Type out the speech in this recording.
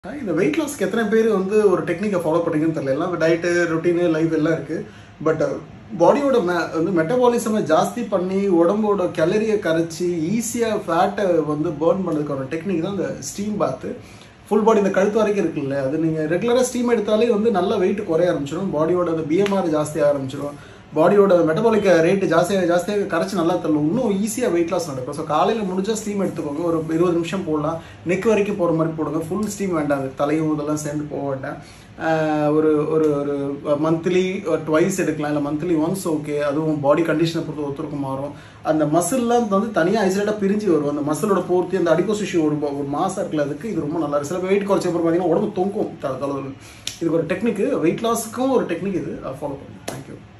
இந்த வெயிட் லாஸ்க்கு எத்தனை பேர் வந்து ஒரு டெக்னிக்கை ஃபாலோ பண்ணுறீங்கன்னு தெரியல எல்லாம் டயட்டு ரொட்டீனு லைஃப் எல்லாம் இருக்குது பட் பாடியோட மெ வந்து மெட்டபாலிசமை ஜாஸ்தி பண்ணி உடம்போட கேலரியை கரைச்சி ஈஸியாக ஃபேட்டை வந்து பேர்ன் பண்ணுறதுக்கான டெக்னிக் தான் இந்த ஸ்டீம் பாத்து ஃபுல் பாடி இந்த கழுத்து வரைக்கும் இருக்குல்ல அது நீங்கள் ரெகுலராக ஸ்டீம் எடுத்தாலே வந்து நல்லா வெயிட் குறைய ஆரம்பிச்சிடும் பாடியோட அந்த பிஎம்ஆர் ஜாஸ்தியாக ஆரம்பிச்சிடும் பாடியோட மெட்டபாலிக் ரேட்டு ஜாஸ்தியாக ஜாஸ்தியாக கரைச்சி நல்லா தள்ளும் இன்னும் ஈஸியாக வெயிட் லாஸ் நடக்கும் ஸோ காலையில் முடிஞ்சால் ஸ்டீம் எடுத்துக்கோங்க ஒரு இருபது நிமிஷம் போடலாம் நெக் வரைக்கும் போகிற மாதிரி போடுங்க ஃபுல் ஸ்டீம் வேண்டாம் அது தலையும் இதெல்லாம் சேர்ந்து போக வேண்டாம் ஆஹ் ஒரு ஒரு ஒரு மந்த்லி ட்வைஸ் எடுக்கலாம் இல்லை மந்த்லி ஒன்ஸ் ஓகே அதுவும் பாடி கண்டிஷனை பொறுத்து ஒருத்தருக்கு மாறும் அந்த மசில்லாம் வந்து தனியாக ஐசோலேட்டாக பிரிஞ்சு வரும் அந்த மசிலோட பூர்த்தி அந்த அடிப்போசிஷி ஒரு ஒரு மாசம் இருக்குல்ல அதுக்கு இது ரொம்ப நல்லா இருக்கு சில வெயிட் குறைச்ச அப்புறம் பார்த்தீங்கன்னா உடம்பு தொங்கும் த- தலை இதுக்கு ஒரு டெக்னிக் வெயிட் லாஸுக்கும் ஒரு டெக்னிக் இது ஃபாலோ பண்ணுங்க தேங்க்யூ